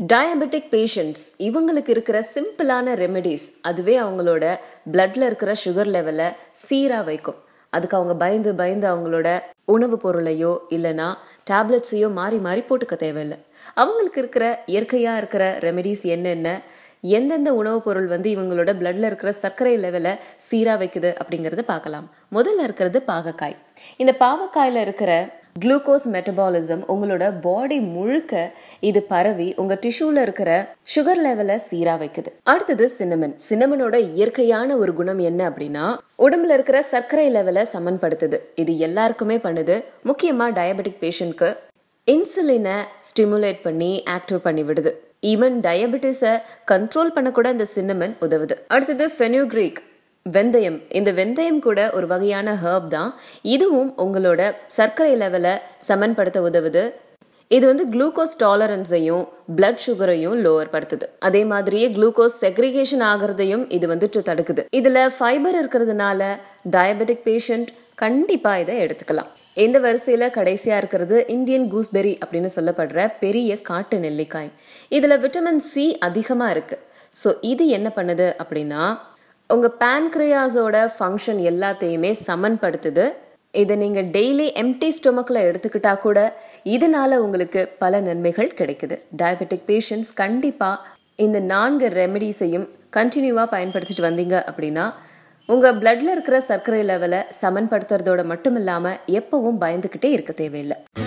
diabetic patients இவங்களுக்கு இருக்கிற சிம்பிளான ரெமெடிஸ் அதுவே அவங்களோட பிளட்ல இருக்கிற சுகர் லெவலை சீராக வைக்கும் அதுக்கு அவங்க பயந்து பயந்து அவங்களோட உணவுப் பொருளையோ இல்லைன்னா டேப்லெட்ஸையோ மாறி மாறி போட்டுக்க தேவையில்லை அவங்களுக்கு இருக்கிற இயற்கையாக இருக்கிற ரெமெடிஸ் என்னென்ன எந்தெந்த உணவுப் பொருள் வந்து இவங்களோட பிளட்ல இருக்கிற சர்க்கரை லெவலை சீராக வைக்குது அப்படிங்கிறத பார்க்கலாம் முதல்ல இருக்கிறது பாகக்காய் இந்த பாவக்காயில் இருக்கிற குளுக்கோஸ் மெட்டபாலிசம் உங்களோட பாடி முழுக்க இது பரவி உங்க டிஷ்யூல இருக்கிற சுகர் லெவலை சீரா வைக்குது அடுத்தது சின்னமன் சின்னமனோட இயற்கையான ஒரு குணம் என்ன அப்படின்னா உடம்புல இருக்கிற சர்க்கரை லெவலை சமன்படுத்துது இது எல்லாருக்குமே பண்ணுது முக்கியமா டயபெட்டிக் பேஷண்ட்க்கு இன்சுலினை ஸ்டிமுலேட் பண்ணி ஆக்டிவ் பண்ணி விடுது ஈவன் டயபெட்டிஸை கண்ட்ரோல் பண்ண கூட இந்த சின்னமன் உதவுது அடுத்தது ஃபெனியூக்ரீக் வெந்தயம் இந்த வெந்தயம் கூட ஒரு வகையான ஹர்ப் தான் இதுவும் உங்களோட சர்க்கரை லெவலை சமன்படுத்த உதவுது இது வந்து குளுக்கோஸ் டாலரன்ஸையும் பிளட் சுகரையும் லோவர் படுத்துது அதே மாதிரியே குளுக்கோஸ் செக்ரிகேஷன் ஆகிறதையும் இது வந்துட்டு தடுக்குது இதுல ஃபைபர் இருக்கிறதுனால டயபெட்டிக் பேஷண்ட் கண்டிப்பா இதை எடுத்துக்கலாம் இந்த வரிசையில கடைசியா இருக்கிறது இந்தியன் கூஸ்பெரி அப்படின்னு சொல்லப்படுற பெரிய காட்டு நெல்லிக்காய் இதுல விட்டமின் சி அதிகமா இருக்கு ஸோ இது என்ன பண்ணுது அப்படின்னா உங்க பேன்க்ரியாஸோட ஃபங்க்ஷன் எல்லாத்தையுமே சமன்படுத்துது இதை நீங்க டெய்லி எம்டி ஸ்டொமக்ல எடுத்துக்கிட்டா கூட இதனால உங்களுக்கு பல நன்மைகள் கிடைக்குது டயபெட்டிக் பேஷண்ட்ஸ் கண்டிப்பா இந்த நான்கு ரெமெடிஸையும் கண்டினியூவா பயன்படுத்திட்டு வந்தீங்க அப்படின்னா உங்க பிளட்ல இருக்கிற சர்க்கரை லெவலை சமன்படுத்துறதோட மட்டும் இல்லாம எப்பவும் பயந்துகிட்டே இருக்க தேவையில்லை